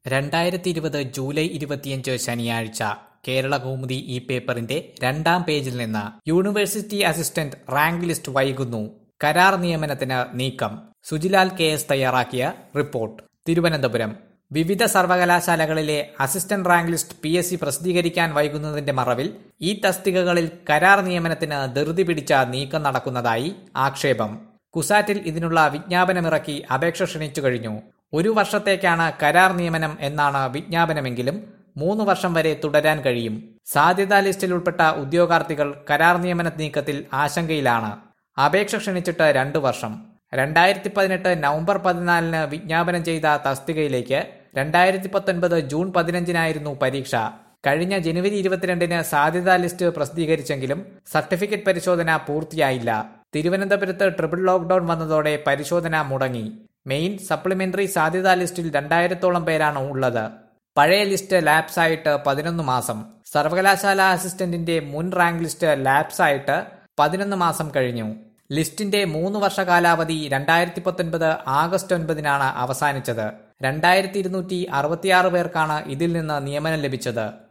രണ്ടായിരത്തി ഇരുപത് ജൂലൈ ഇരുപത്തിയഞ്ച് ശനിയാഴ്ച കേരള കൗമുദി ഈ പേപ്പറിന്റെ രണ്ടാം പേജിൽ നിന്ന് യൂണിവേഴ്സിറ്റി അസിസ്റ്റന്റ് റാങ്ക് ലിസ്റ്റ് വൈകുന്നു കരാർ നിയമനത്തിന് നീക്കം സുജിലാൽ കെ എസ് തയ്യാറാക്കിയ റിപ്പോർട്ട് തിരുവനന്തപുരം വിവിധ സർവകലാശാലകളിലെ assistant rank list P S C പ്രസിദ്ധീകരിക്കാൻ വൈകുന്നതിന്റെ മറവിൽ ഈ തസ്തികകളിൽ കരാർ നിയമനത്തിന് ധൃതി പിടിച്ച നീക്കം നടക്കുന്നതായി ആക്ഷേപം കുസാറ്റിൽ ഇതിനുള്ള വിജ്ഞാപനമിറക്കി അപേക്ഷ ക്ഷണിച്ചു കഴിഞ്ഞു ഒരു വർഷത്തേക്കാണ് കരാർ നിയമനം എന്നാണ് വിജ്ഞാപനമെങ്കിലും മൂന്ന് വർഷം വരെ തുടരാൻ കഴിയും സാധ്യതാ ലിസ്റ്റിൽ ഉൾപ്പെട്ട ഉദ്യോഗാർത്ഥികൾ കരാർ നിയമന നീക്കത്തിൽ ആശങ്കയിലാണ് അപേക്ഷ ക്ഷണിച്ചിട്ട് രണ്ടു വർഷം രണ്ടായിരത്തി പതിനെട്ട് നവംബർ പതിനാലിന് വിജ്ഞാപനം ചെയ്ത തസ്തികയിലേക്ക് രണ്ടായിരത്തി പത്തൊൻപത് ജൂൺ പതിനഞ്ചിനായിരുന്നു പരീക്ഷ കഴിഞ്ഞ ജനുവരി ഇരുപത്തിരണ്ടിന് സാധ്യതാ ലിസ്റ്റ് പ്രസിദ്ധീകരിച്ചെങ്കിലും സർട്ടിഫിക്കറ്റ് പരിശോധന പൂർത്തിയായില്ല തിരുവനന്തപുരത്ത് ട്രിപ്പിൾ ലോക്ഡൌൺ വന്നതോടെ പരിശോധന മുടങ്ങി മെയിൻ സപ്ലിമെന്ററി സാധ്യതാ ലിസ്റ്റിൽ രണ്ടായിരത്തോളം പേരാണ് ഉള്ളത് പഴയ ലിസ്റ്റ് ലാപ്സ് ആയിട്ട് പതിനൊന്ന് മാസം സർവകലാശാല അസിസ്റ്റന്റിന്റെ മുൻ റാങ്ക് ലിസ്റ്റ് ലാപ്സ് ആയിട്ട് പതിനൊന്ന് മാസം കഴിഞ്ഞു ലിസ്റ്റിന്റെ മൂന്ന് വർഷ കാലാവധി രണ്ടായിരത്തി പത്തൊൻപത് ആഗസ്റ്റ് ഒൻപതിനാണ് അവസാനിച്ചത് രണ്ടായിരത്തി ഇരുന്നൂറ്റി അറുപത്തിയാറ് പേർക്കാണ് ഇതിൽ നിന്ന് നിയമനം ലഭിച്ചത്